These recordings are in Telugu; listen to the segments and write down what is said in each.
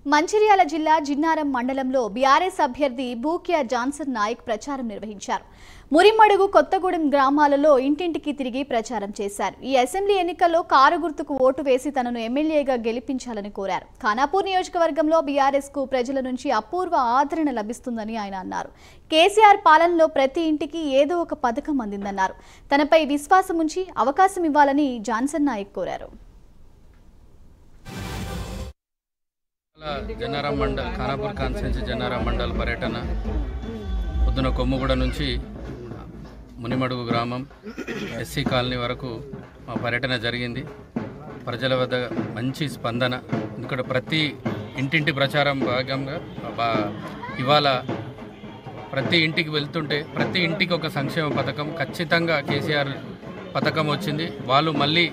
మంచిర్యాల జిల్లా జిన్నారం మండలంలో బీఆర్ఎస్ అభ్యర్థి బూక్యా జాన్సన్ నాయక్ ప్రచారం నిర్వహించారు మురిమడుగు కొత్తగూడెం గ్రామాలలో ఇంటింటికి తిరిగి ప్రచారం చేశారు ఈ అసెంబ్లీ ఎన్నికల్లో కారు గుర్తుకు ఓటు వేసి తనను ఎమ్మెల్యేగా గెలిపించాలని కోరారు ఖానాపూర్ నియోజకవర్గంలో బీఆర్ఎస్ కు ప్రజల నుంచి అపూర్వ ఆదరణ లభిస్తుందని ఆయన అన్నారు కేసీఆర్ పాలనలో ప్రతి ఇంటికి ఏదో ఒక పథకం అందిందన్నారు తనపై విశ్వాసం ఉంచి అవకాశం ఇవ్వాలని జాన్సన్ నాయక్ కోరారు జన్నారాం మండల్ ఖానాపూర్ కాన్స్టిట్యున్సీ జన్నారాం మండల్ పర్యటన పొద్దున కొమ్ముగూడ నుంచి మునిమడుగు గ్రామం ఎస్సీ కాలనీ వరకు మా పర్యటన జరిగింది ప్రజల వద్ద మంచి స్పందన ఎందుకంటే ప్రతి ఇంటింటి ప్రచారం భాగంగా బా ఇవాళ ప్రతి ఇంటికి వెళ్తుంటే ప్రతి ఇంటికి ఒక సంక్షేమ పథకం ఖచ్చితంగా కేసీఆర్ పథకం వచ్చింది వాళ్ళు మళ్ళీ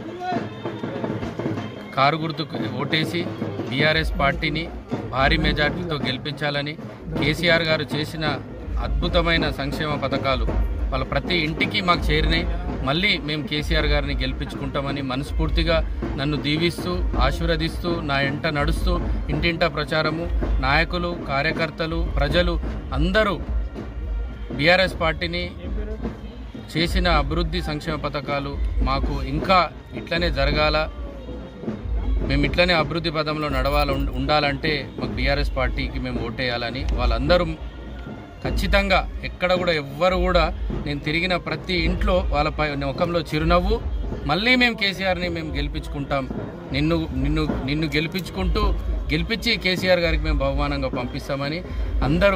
కారు గుర్తుకు ఓటేసి బీఆర్ఎస్ పార్టీని భారీ మెజార్టీతో గెలిపించాలని కేసీఆర్ గారు చేసిన అద్భుతమైన సంక్షేమ పథకాలు వాళ్ళ ప్రతి ఇంటికి మాకు చేరినాయి మళ్ళీ మేము కేసీఆర్ గారిని గెలిపించుకుంటామని మనస్ఫూర్తిగా నన్ను దీవిస్తూ ఆశీర్వదిస్తూ నా ఎంట నడుస్తూ ఇంటింట ప్రచారము నాయకులు కార్యకర్తలు ప్రజలు అందరూ బీఆర్ఎస్ పార్టీని చేసిన అభివృద్ధి సంక్షేమ పథకాలు మాకు ఇంకా ఇట్లనే జరగాల మేము ఇట్లనే అభివృద్ధి పదంలో నడవాల ఉం- ఉండాలంటే మాకు బీఆర్ఎస్ పార్టీకి మేము ఓటేయాలని వాళ్ళందరూ ఖచ్చితంగా ఎక్కడ కూడా ఎవ్వరు కూడా నేను తిరిగిన ప్రతి ఇంట్లో వాళ్ళపై ముఖంలో చిరునవ్వు మళ్ళీ మేము కేసీఆర్ని మేము గెలిపించుకుంటాం నిన్ను నిన్ను నిన్ను గెలిపించుకుంటూ గెలిపించి కేసీఆర్ గారికి మేము బహుమానంగా పంపిస్తామని అందరూ